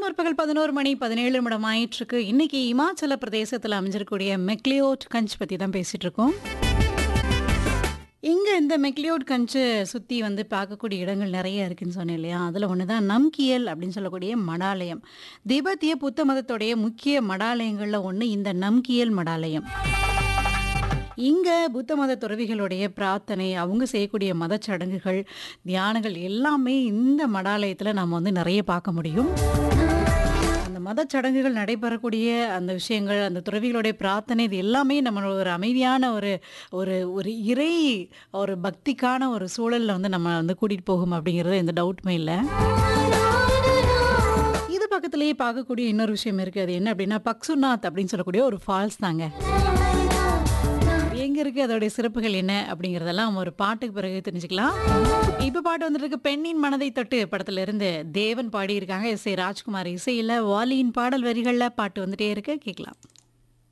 முற்பகல் பதினோரு மணி பதினேழு நிமிடம் ஆயிட்டிருக்கு இன்னைக்கு இமாச்சல பிரதேசத்தில் அமைஞ்சிருக்கக்கூடிய மெக்லியோட் கஞ்ச் பற்றி தான் பேசிட்டு இருக்கோம் இங்கே இந்த மெக்லியோட் கஞ்சை சுற்றி வந்து பார்க்கக்கூடிய இடங்கள் நிறைய இருக்குன்னு சொன்னேன் இல்லையா அதில் ஒன்று தான் நம்கியல் அப்படின்னு சொல்லக்கூடிய மடாலயம் திபெத்திய புத்த மதத்துடைய முக்கிய மடாலயங்களில் ஒன்று இந்த நம்கியல் மடாலயம் இங்கே புத்த மத துறவிகளுடைய பிரார்த்தனை அவங்க செய்யக்கூடிய மதச்சடங்குகள் தியானங்கள் எல்லாமே இந்த மடாலயத்தில் நம்ம வந்து நிறைய பார்க்க முடியும் அந்த மதச்சடங்குகள் நடைபெறக்கூடிய அந்த விஷயங்கள் அந்த துறவிகளுடைய பிரார்த்தனை இது எல்லாமே நம்மளோட ஒரு அமைதியான ஒரு ஒரு ஒரு இறை ஒரு பக்திக்கான ஒரு சூழலில் வந்து நம்ம வந்து கூட்டிகிட்டு போகும் அப்படிங்கிறது எந்த டவுட்டுமே இல்லை இது பக்கத்துலேயே பார்க்கக்கூடிய இன்னொரு விஷயம் இருக்குது அது என்ன அப்படின்னா பக்சுநாத் அப்படின்னு சொல்லக்கூடிய ஒரு ஃபால்ஸ் தாங்க எங்க இருக்கு அதோடைய சிறப்புகள் என்ன அப்படிங்கறதெல்லாம் ஒரு பாட்டுக்கு பிறகு தெரிஞ்சுக்கலாம் இப்ப பாட்டு வந்துட்டு இருக்கு பெண்ணின் மனதை தொட்டு படத்துல இருந்து தேவன் பாடி இருக்காங்க எஸ் ஏ ராஜ்குமார் இசையில வாலியின் பாடல் வரிகள்ல பாட்டு வந்துட்டே இருக்கு கேட்கலாம்